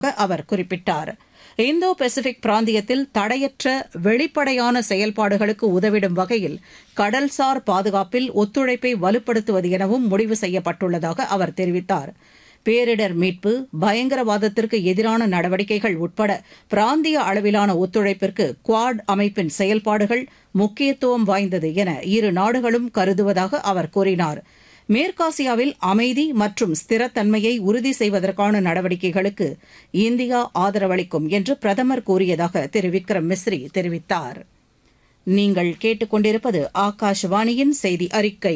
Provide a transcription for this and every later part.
அவர் குறிப்பிட்டார் Indo Pacific பிராந்தியத்தில் தடையற்ற வெளிப்படையான செயல்பாடுகளுக்கு உதவிடும் வகையில் கடல்சார் பாதுகாப்பில் ஒத்துழைப்பை வலுப்படுத்துவது எனவும் முடிவு செய்யப்பட்டுள்ளதாக அவர் தெரிவித்தார் பேரிடர் மீட்பு பயங்கரவாதத்திற்கு எதிரான நடவடிக்கைகள் உட்பட பிராந்திய அளவிலான ஒத்துழைப்பிற்கு குவாட் அமைப்பின் செயல்பாடுகள் முக்கியத்துவம் வாய்ந்தது என இரு நாடுகளும் கருதுவதாக அவர் கூறினார் மேற்காசியாவில் அமைதி மற்றும் ஸ்திரத்தன்மையை உறுதி செய்வதற்கான நடவடிக்கைகளுக்கு இந்தியா ஆதரவளிக்கும் என்று பிரதமர் கூறியதாக திரு விக்ரம் மிஸ்ரி தெரிவித்தார் நீங்கள் கேட்டுக்கொண்டிருப்பது ஆகாஷவாணியின் செய்தி அறிக்கை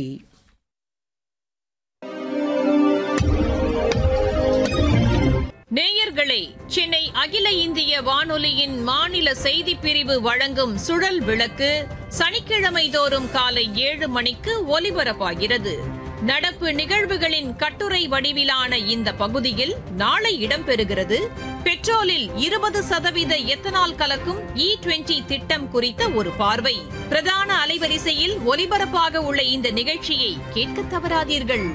நேயர்களே சென்னை அகில இந்திய வானொலியின் மாநில செய்திப் பிரிவு வழங்கும் சுழல் விளக்கு சனிக்கிழமை தோறும் காலை ஏழு மணிக்கு ஒலிபரப்பாகிறது நடப்பு நிகழ்வுகளின் கட்டுரை வடிவிலான இந்த பகுதியில் நாளை இடம்பெறுகிறது பெட்ரோலில் இருபது சதவீத எத்தனால் கலக்கும் இ டுவெண்டி திட்டம் குறித்த ஒரு பார்வை பிரதான அலைவரிசையில் ஒலிபரப்பாக உள்ள இந்த நிகழ்ச்சியை கேட்க தவறாதீர்கள்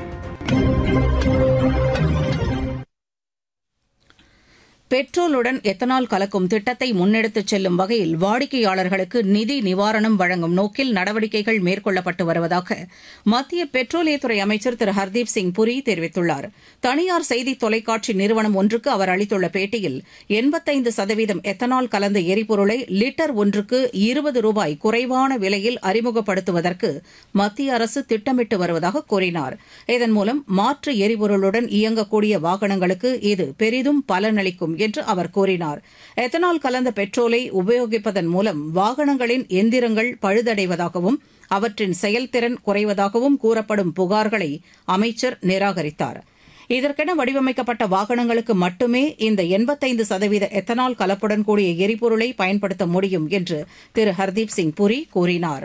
பெட்ரோலுடன் எத்தனால் கலக்கும் திட்டத்தை முன்னெடுத்துச் செல்லும் வகையில் வாடிக்கையாளர்களுக்கு நிதி நிவாரணம் வழங்கும் நோக்கில் நடவடிக்கைகள் மேற்கொள்ளப்பட்டு வருவதாக மத்திய பெட்ரோலியத்துறை அமைச்சர் திரு ஹர்தீப் சிங் புரி தெரிவித்துள்ளார் தனியார் செய்தி தொலைக்காட்சி நிறுவனம் ஒன்றுக்கு அவர் அளித்துள்ள பேட்டியில் எண்பத்தைந்து சதவீதம் எத்தனால் கலந்த எரிபொருளை லிட்டர் ஒன்றுக்கு இருபது ரூபாய் குறைவான விலையில் அறிமுகப்படுத்துவதற்கு மத்திய அரசு திட்டமிட்டு வருவதாக கூறினார் இதன் மூலம் மாற்று எரிபொருளுடன் இயங்கக்கூடிய வாகனங்களுக்கு இது பெரிதும் பலனளிக்கும் என்று அவர் கூறினார் எத்தனால் கலந்த பெட்ரோலை உபயோகிப்பதன் மூலம் வாகனங்களின் எந்திரங்கள் பழுதடைவதாகவும் அவற்றின் செயல்திறன் குறைவதாகவும் கூறப்படும் புகார்களை அமைச்சர் நிராகரித்தார் இதற்கென வடிவமைக்கப்பட்ட வாகனங்களுக்கு மட்டுமே இந்த எண்பத்தைந்து சதவீத எத்தனால் கலப்புடன் கூடிய எரிபொருளை பயன்படுத்த முடியும் என்று திரு ஹர்தீப் சிங் புரி கூறினார்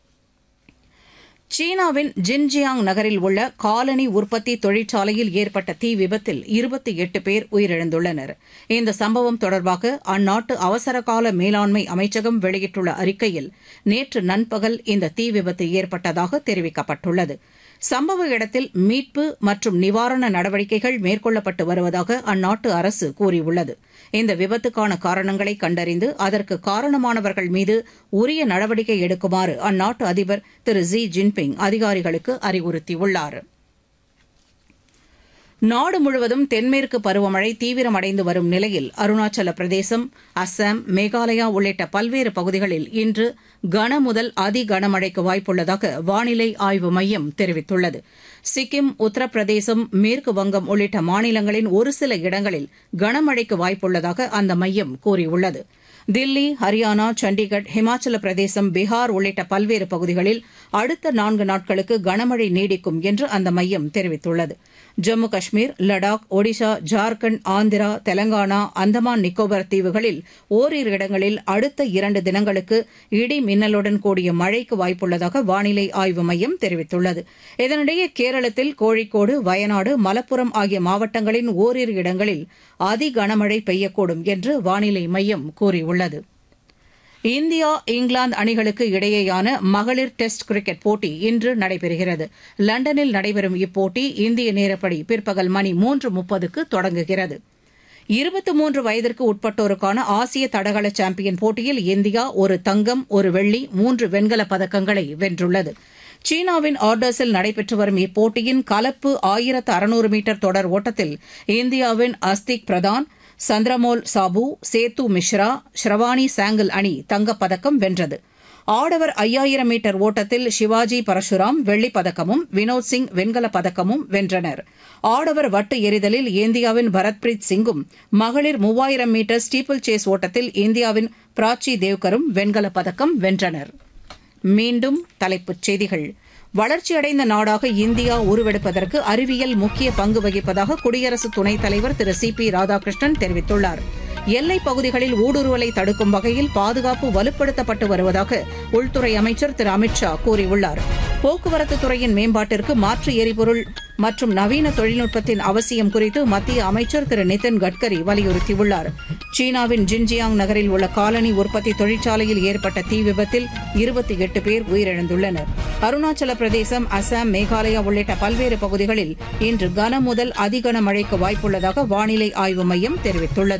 சீனாவின் ஜின்ஜியாங் நகரில் உள்ள காலனி உற்பத்தி தொழிற்சாலையில் ஏற்பட்ட தீ விபத்தில் இருபத்தி எட்டு பேர் உயிரிழந்துள்ளனர் இந்த சம்பவம் தொடர்பாக அந்நாட்டு அவசரகால மேலாண்மை அமைச்சகம் வெளியிட்டுள்ள அறிக்கையில் நேற்று நண்பகல் இந்த தீ விபத்து ஏற்பட்டதாக தெரிவிக்கப்பட்டுள்ளது சம்பவ இடத்தில் மீட்பு மற்றும் நிவாரண நடவடிக்கைகள் மேற்கொள்ளப்பட்டு வருவதாக அந்நாட்டு அரசு கூறியுள்ளது இந்த விபத்துக்கான காரணங்களை கண்டறிந்து அதற்கு காரணமானவர்கள் மீது உரிய நடவடிக்கை எடுக்குமாறு அந்நாட்டு அதிபர் திரு ஜி ஜின்பிங் அதிகாரிகளுக்கு அறிவுறுத்தியுள்ளார் நாடு முழுவதும் தென்மேற்கு பருவமழை தீவிரமடைந்து வரும் நிலையில் அருணாச்சல பிரதேசம் அஸ்ஸாம் மேகாலயா உள்ளிட்ட பல்வேறு பகுதிகளில் இன்று கன முதல் அதி கனமழைக்கு வாய்ப்புள்ளதாக வானிலை ஆய்வு மையம் தெரிவித்துள்ளது சிக்கிம் உத்தரப்பிரதேசம் மேற்கு வங்கம் உள்ளிட்ட மாநிலங்களின் ஒரு சில இடங்களில் கனமழைக்கு வாய்ப்புள்ளதாக அந்த மையம் கூறியுள்ளது தில்லி ஹரியானா சண்டிகர் ஹிமாச்சல பிரதேசம் பீகார் உள்ளிட்ட பல்வேறு பகுதிகளில் அடுத்த நான்கு நாட்களுக்கு கனமழை நீடிக்கும் என்று அந்த மையம் தெரிவித்துள்ளது ஜம்மு காஷ்மீர் லடாக் ஒடிஷா ஜார்க்கண்ட் ஆந்திரா தெலங்கானா அந்தமான் நிக்கோபார் தீவுகளில் ஓரிரு இடங்களில் அடுத்த இரண்டு தினங்களுக்கு இடி மின்னலுடன் கூடிய மழைக்கு வாய்ப்புள்ளதாக வானிலை ஆய்வு மையம் தெரிவித்துள்ளது இதனிடையே கேரளத்தில் கோழிக்கோடு வயநாடு மலப்புரம் ஆகிய மாவட்டங்களின் ஓரிரு இடங்களில் அதி கனமழை பெய்யக்கூடும் என்று வானிலை மையம் கூறியுள்ளது இந்தியா இங்கிலாந்து அணிகளுக்கு இடையேயான மகளிர் டெஸ்ட் கிரிக்கெட் போட்டி இன்று நடைபெறுகிறது லண்டனில் நடைபெறும் இப்போட்டி இந்திய நேரப்படி பிற்பகல் மணி மூன்று முப்பதுக்கு தொடங்குகிறது இருபத்தி மூன்று வயதிற்கு உட்பட்டோருக்கான ஆசிய தடகள சாம்பியன் போட்டியில் இந்தியா ஒரு தங்கம் ஒரு வெள்ளி மூன்று வெண்கலப் பதக்கங்களை வென்றுள்ளது சீனாவின் ஆர்டர்ஸில் நடைபெற்று வரும் இப்போட்டியின் கலப்பு ஆயிரத்து அறுநூறு மீட்டர் தொடர் ஓட்டத்தில் இந்தியாவின் அஸ்திக் பிரதான் சந்திரமோல் சாபு சேத்து மிஸ்ரா ஸ்ரவானி சாங்கல் அணி தங்கப்பதக்கம் வென்றது ஆடவர் ஐயாயிரம் மீட்டர் ஓட்டத்தில் சிவாஜி பரசுராம் வெள்ளிப் பதக்கமும் வினோத் சிங் வெண்கலப் பதக்கமும் வென்றனர் ஆடவர் வட்டு எறிதலில் இந்தியாவின் பரத்பிரீத் சிங்கும் மகளிர் மூவாயிரம் மீட்டர் ஸ்டீப்பிள் சேஸ் ஓட்டத்தில் இந்தியாவின் பிராச்சி தேவ்கரும் வெண்கலப் பதக்கம் வென்றனர் மீண்டும் தலைப்புச் செய்திகள் வளர்ச்சியடைந்த நாடாக இந்தியா உருவெடுப்பதற்கு அறிவியல் முக்கிய பங்கு வகிப்பதாக குடியரசு துணைத் தலைவர் திரு சி பி ராதாகிருஷ்ணன் தெரிவித்துள்ளார் எல்லைப் பகுதிகளில் ஊடுருவலை தடுக்கும் வகையில் பாதுகாப்பு வலுப்படுத்தப்பட்டு வருவதாக உள்துறை அமைச்சர் திரு அமித் ஷா கூறியுள்ளார் போக்குவரத்து துறையின் மேம்பாட்டிற்கு மாற்று எரிபொருள் மற்றும் நவீன தொழில்நுட்பத்தின் அவசியம் குறித்து மத்திய அமைச்சர் திரு நிதின் கட்கரி வலியுறுத்தியுள்ளார் சீனாவின் ஜின்ஜியாங் நகரில் உள்ள காலனி உற்பத்தி தொழிற்சாலையில் ஏற்பட்ட தீ விபத்தில் இருபத்தி எட்டு பேர் உயிரிழந்துள்ளனர் அருணாச்சல பிரதேசம் அசாம் மேகாலயா உள்ளிட்ட பல்வேறு பகுதிகளில் இன்று கன முதல் அதிகன மழைக்கு வாய்ப்புள்ளதாக வானிலை ஆய்வு மையம் தெரிவித்துள்ளது